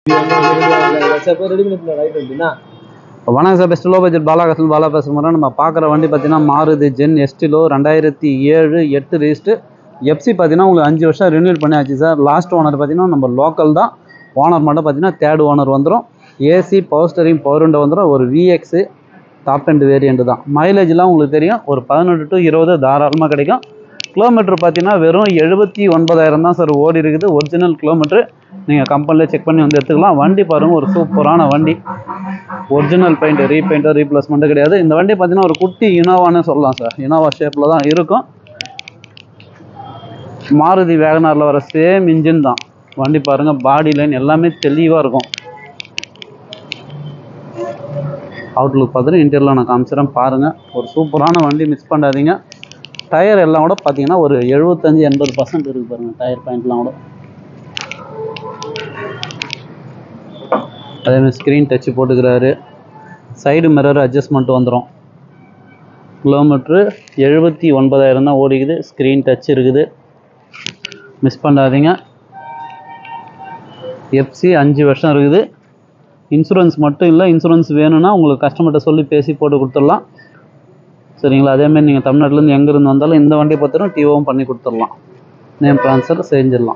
ready பண்ணி right வந்துன்னா வணக்கம் sir best low budget Balakasan Bala பேசுகிறோம் நம்ம பார்க்குற வண்டி பார்த்தீங்கன்னா மாருதி ஜென் எஸ்டிலோ ரெண்டாயிரத்தி ஏழு எட்டு ரிஜிஸ்ட்டு எஃப்சி பார்த்தீங்கன்னா உங்களுக்கு அஞ்சு வருஷம் ரினியூல் பண்ணியாச்சு சார் லாஸ்ட் ஓனர் பார்த்தீங்கன்னா நம்ம லோக்கல் தான் ஓனர் மட்டும் பார்த்தீங்கன்னா தேர்ட் ஓனர் வந்துடும் AC power steering power window வந்துடும் ஒரு விஎக்ஸு டாப் அண்ட் வேரியண்ட் தான் மைலேஜ்லாம் உங்களுக்கு தெரியும் ஒரு பதினெட்டு டு இருபது தாராளமாக கிடைக்கும் கிலோமீட்டர் பார்த்தீங்கன்னா வெறும் எழுபத்தி ஒன்பதாயிரம் தான் சார் ஓடி இருக்குது ஒரிஜினல் கிலோமீட்டர் நீங்கள் கம்பெனியில் செக் பண்ணி வந்து எடுத்துக்கலாம் வண்டி பாருங்கள் ஒரு சூப்பரான வண்டி ஒரிஜினல் பெயிண்ட் ரீபெயிண்டோ ரீப்ளேஸ்மெண்ட்டு கிடையாது இந்த வண்டி பார்த்தீங்கன்னா ஒரு குட்டி இனோவான்னு சொல்லலாம் சார் இனோவா ஷேப்பில் தான் இருக்கும் மாருதி வேகனாரில் வர சேம் இன்ஜின் தான் வண்டி பாருங்கள் பாடி லைன் எல்லாமே தெளிவாக இருக்கும் அவுட்லுக் பார்த்துட்டு இன்டீரியரில் நான் காமிச்சிடறேன் பாருங்கள் ஒரு சூப்பரான வண்டி மிஸ் பண்ணாதீங்க டயர் எல்லாம் கூட பார்த்தீங்கன்னா ஒரு எழுபத்தஞ்சு எண்பது பர்சன்ட் இருக்குது பாருங்கள் டயர் பாயிண்ட்லாம் கூட அதேமாதிரி ஸ்க்ரீன் டச்சு போட்டுக்கிறாரு சைடு மிரர் அட்ஜஸ்ட்மெண்ட் வந்துடும் கிலோமீட்ரு எழுபத்தி ஒன்பதாயிரம் தான் ஓடிக்குது ஸ்க்ரீன் டச் இருக்குது மிஸ் பண்ணாதீங்க எஃப்சி அஞ்சு வருஷம் இருக்குது இன்சூரன்ஸ் மட்டும் இல்லை இன்சூரன்ஸ் வேணும்னா உங்களுக்கு கஸ்டமர்கிட்ட சொல்லி பேசி போட்டு கொடுத்துடலாம் சரிங்களா அதேமாதிரி நீங்கள் தமிழ்நாட்டிலேருந்து எங்கேருந்து வந்தாலும் இந்த வண்டியை பார்த்துரும் டிஓவும் பண்ணி கொடுத்துடலாம் நேம் ட்ரான்ஸ்ஃபர் செஞ்சிடலாம்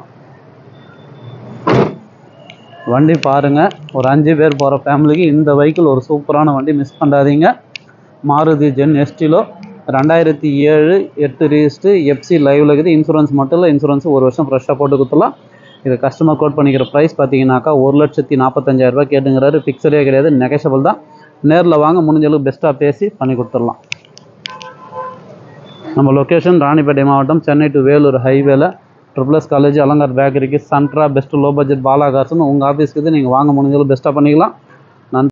வண்டி பாருங்கள் ஒரு அஞ்சு பேர் போகிற ஃபேமிலிக்கு இந்த வெஹிக்கிள் ஒரு சூப்பரான வண்டி மிஸ் பண்ணாதீங்க மாருதி ஜென் எஸ்டிலோ ரெண்டாயிரத்தி ஏழு எட்டு ரிஜிஸ்ட்டு எஃப்சி லைவில் இருக்குது இன்சூரன்ஸ் மட்டும் இல்லை இன்சூரன்ஸ் ஒரு வருஷம் ஃப்ரெஷ்ஷாக போட்டு கொடுத்துலாம் இது கஸ்டமர் கோட் பண்ணிக்கிற ப்ரைஸ் பார்த்தீங்கன்னாக்கா ஒரு லட்சத்தி நாற்பத்தஞ்சாயிரரூபா கேட்டுங்கிறாரு ஃபிக்ஸடே கிடையாது நெகஷபிள் தான் நேரில் வாங்க முடிஞ்ச அளவுக்கு பெஸ்ட்டாக பேசி பண்ணி கொடுத்துடலாம் நம்ம லொக்கேஷன் ராணிப்பேட்டை மாவட்டம் சென்னை டு வேலூர் ஹைவேல ட்ரிபிள் எஸ் காலேஜ் அலங்கார் பேக்கரிக்கு சன்ட்ரா பெஸ்ட் லோ பட்ஜெட் பாலா கார்ஸ்னு உங்கள் ஆஃபீஸ்க்கு நீங்கள் வாங்க முடிஞ்சளவு பெஸ்ட்டாக பண்ணிக்கலாம்